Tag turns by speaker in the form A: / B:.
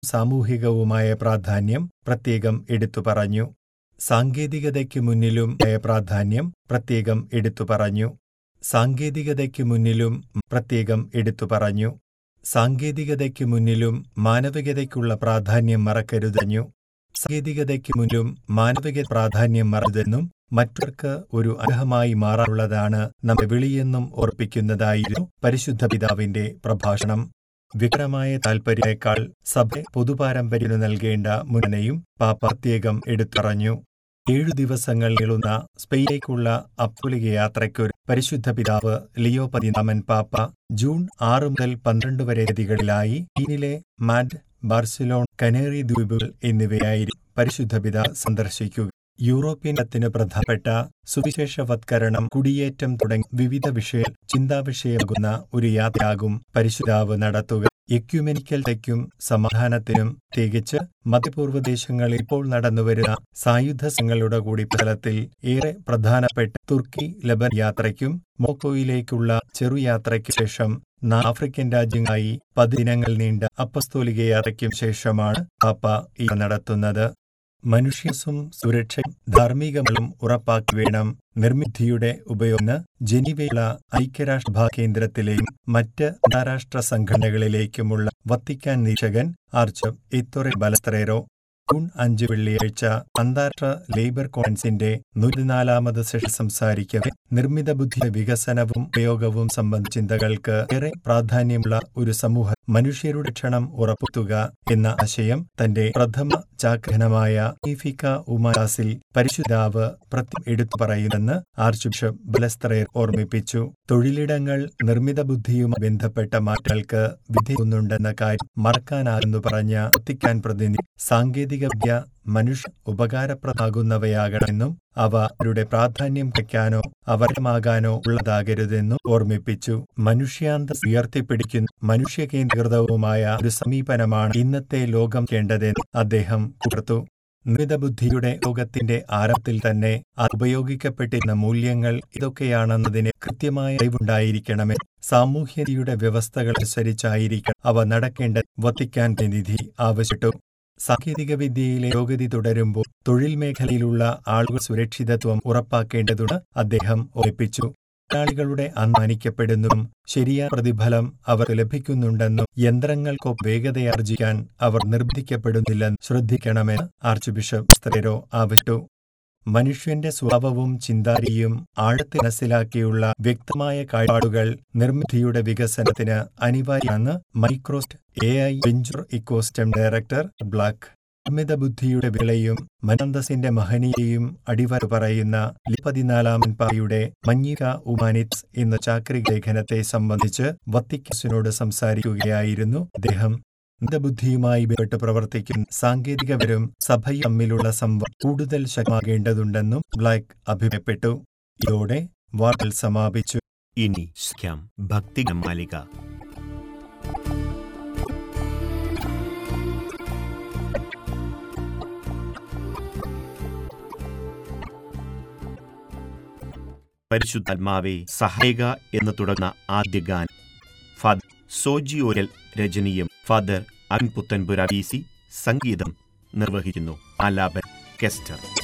A: സാമൂഹികവുമായ പ്രാധാന്യം പ്രത്യേകം എടുത്തു പറഞ്ഞു സാങ്കേതികതയ്ക്ക് മുന്നിലും ആയ പ്രാധാന്യം പ്രത്യേകം എടുത്തു പറഞ്ഞു സാങ്കേതികതയ്ക്ക് മുന്നിലും പ്രത്യേകം എടുത്തു പറഞ്ഞു സാങ്കേതികതയ്ക്ക് മുന്നിലും മാനവികതയ്ക്കുള്ള പ്രാധാന്യം മറക്കരുതഞ്ഞു സാങ്കേതികതയ്ക്ക് മുന്നിലും മാനവിക പ്രാധാന്യം മറരുതെന്നും മറ്റവർക്ക് ഒരു അർഹമായി മാറാനുള്ളതാണ് നമ്മെ വിളിയെന്നും ഓർപ്പിക്കുന്നതായിരുന്നു പരിശുദ്ധ പിതാവിന്റെ പ്രഭാഷണം വികരമായ താൽപര്യേക്കാൾ സഭ പൊതുപാരമ്പര്യന് നൽകേണ്ട മുന്നയും പാപ്പ പ്രത്യേകം എടുത്തറഞ്ഞു ഏഴു ദിവസങ്ങൾ നീളുന്ന സ്പെയിനിലേക്കുള്ള അപ്പുലിക യാത്രയ്ക്കൊരു പരിശുദ്ധ പിതാവ് ലിയോ പതിനാമൻ പാപ്പ ജൂൺ ആറ് മുതൽ പന്ത്രണ്ട് വരെ തീയതികളിലായി ചീനിലെ മാഡ് ബാർസിലോൺ കനേറി ദ്വീപുകൾ എന്നിവയായിരിക്കും പരിശുദ്ധ പിതാവ് സന്ദർശിക്കുക യൂറോപ്യൻ ത്തിന് പ്രധാനപ്പെട്ട സുവിശേഷവത്കരണം കുടിയേറ്റം തുടങ്ങി വിവിധ വിഷയ ചിന്താവിഷയമാകുന്ന ഒരു യാത്രയാകും പരിശുദ്ധാവ് നടത്തുക എക്യുമെനിക്കൽ തെക്കും സമാധാനത്തിനും തികച്ച് മധ്യപൂർവ്വ ദേശങ്ങളിൽ ഇപ്പോൾ നടന്നുവരുന്ന സായുധ സംഘങ്ങളുടെ കൂടി ഫലത്തിൽ ഏറെ പ്രധാനപ്പെട്ട തുർക്കി ലബൻ യാത്രയ്ക്കും മോക്കോയിലേക്കുള്ള ചെറുയാത്രയ്ക്ക് ശേഷം ആഫ്രിക്കൻ രാജ്യങ്ങളായി പതിദിനങ്ങൾ നീണ്ട അപ്പസ്തോലിക യാത്രയ്ക്കും ശേഷമാണ് പാപ്പ ഇത് നടത്തുന്നത് മനുഷ്യസും സുരക്ഷയും ധാർമ്മികങ്ങളും ഉറപ്പാക്കി വേണം നിർമ്മിതിയുടെ ഉപയോഗം ജനീവയിലുള്ള ഐക്യരാഷ്ട്രസഭാ കേന്ദ്രത്തിലെയും മറ്റ് അന്താരാഷ്ട്ര സംഘടനകളിലേക്കുമുള്ള വത്തിക്കാൻ നിരീക്ഷകൻ ആർച്ച് ഇത്തൊറെ ബലസ്ത്രേരോ ജൂൺ അഞ്ച് വെള്ളിയാഴ്ച അന്താരാഷ്ട്ര ലേബർ കോൺഫറൻസിന്റെ നൂറ്റിനാലാമത് സെഷൻ സംസാരിക്കവെ നിർമ്മിത ബുദ്ധിയുടെ വികസനവും ഉപയോഗവും സംബന്ധിച്ച ചിന്തകൾക്ക് ഏറെ പ്രാധാന്യമുള്ള ഒരു സമൂഹ മനുഷ്യരുടെ ക്ഷണം ഉറപ്പുത്തുക എന്ന ആശയം തന്റെ പ്രഥമ ചാക്രഹനമായ ഈഫിക്ക ഉമാസിൽ പരിശുദ്ധാവ് പ്രത്യം എടുത്തു പറയുമെന്ന് ആർച്ച് ബിഷപ്പ് ബലസ്ത്രയർ ഓർമ്മിപ്പിച്ചു തൊഴിലിടങ്ങൾ നിർമ്മിത ബുദ്ധിയുമായി ബന്ധപ്പെട്ട മാറ്റങ്ങൾക്ക് വിധിക്കുന്നുണ്ടെന്ന കാര്യം മറക്കാനാകുന്നു പറഞ്ഞ വത്തിക്കാൻ പ്രതിനിധി സാങ്കേതിക വിദ്യ മനുഷ്യ ഉപകാരപ്രദമാകുന്നവയാകണമെന്നും അവ അവരുടെ പ്രാധാന്യം വയ്ക്കാനോ അവർമാകാനോ ഉള്ളതാകരുതെന്നും ഓർമ്മിപ്പിച്ചു മനുഷ്യാന്ത ഉയർത്തിപ്പിടിക്കുന്ന മനുഷ്യകേന്ദ്രീകൃതവുമായ ഒരു സമീപനമാണ് ഇന്നത്തെ ലോകം വേണ്ടതെന്ന് അദ്ദേഹം കുറിർത്തു നിർമ്മിതബുദ്ധിയുടെ ലോകത്തിന്റെ ആരംഭത്തിൽ തന്നെ അത് ഉപയോഗിക്കപ്പെട്ടിരുന്ന മൂല്യങ്ങൾ ഇതൊക്കെയാണെന്നതിന് കൃത്യമായ അറിവുണ്ടായിരിക്കണമേ സാമൂഹ്യതയുടെ വ്യവസ്ഥകൾ അനുസരിച്ചായിരിക്കണം അവ നടക്കേണ്ട വത്തിക്കാൻ പ്രതിനിധി ആവശ്യപ്പെട്ടു സാങ്കേതികവിദ്യയിലെ പുരോഗതി തുടരുമ്പോൾ തൊഴിൽ മേഖലയിലുള്ള ആളുകൾ സുരക്ഷിതത്വം ഉറപ്പാക്കേണ്ടതുണ്ട് അദ്ദേഹം ഓർപ്പിച്ചു തൊഴിലാളികളുടെ അന്മാനിക്കപ്പെടുന്നതും ശരിയായ പ്രതിഫലം അവർക്ക് ലഭിക്കുന്നുണ്ടെന്നും യന്ത്രങ്ങൾക്കൊപ്പം വേഗതയാർജിക്കാൻ അവർ നിർബന്ധിക്കപ്പെടുന്നില്ലെന്ന് ശ്രദ്ധിക്കണമെന്ന് ആർച്ച് ബിഷപ്പ് സ്ത്രേരോ ആവശ്യപ്പെട്ടു മനുഷ്യന്റെ സ്വഭാവവും ചിന്താരിയും ആഴത്തിൽ മനസ്സിലാക്കിയുള്ള വ്യക്തമായ കാഴ്ചപ്പാടുകൾ നിർമ്മിതിയുടെ വികസനത്തിന് അനിവാര്യമാണെന്ന് Microsoft A I venture ecosystem director Black നിർമ്മിത ബുദ്ധിയുടെ വിളയും മനന്തസിന്റെ മഹനീയയും അടിവര പറയുന്ന പതിനാലാമൻ പായുടെ മഞ്ഞിക ഉമാനിറ്റ്സ് എന്ന ചാക്രിക ലേഖനത്തെ സംബന്ധിച്ച് വത്തിക്കസിനോട് സംസാരിക്കുകയായിരുന്നു അദ്ദേഹം ബുദ്ധിയുമായി ബന്ധപ്പെട്ട് പ്രവർത്തിക്കുന്ന സാങ്കേതികപരം സഭയും തമ്മിലുള്ള സംവാദം കൂടുതൽ ശക്തമാകേണ്ടതുണ്ടെന്നും ബ്ലാക്ക് അഭിപ്രായപ്പെട്ടു ഇതോടെ വാർത്തകൾ സമാപിച്ചു
B: ഇനി സ്ക്യാം ഭക്തിഗമാലിക പരിശുദ്ധാത്മാവെ സഹായിക എന്ന് തുടങ്ങുന്ന ആദ്യ ഗാനം ഫാദർ സോജി ഓരൽ രചനയും ഫാദർ അൻപുത്തൻപുര വി സി സംഗീതം നിർവഹിക്കുന്നു ആലാപൻ കെസ്റ്റർ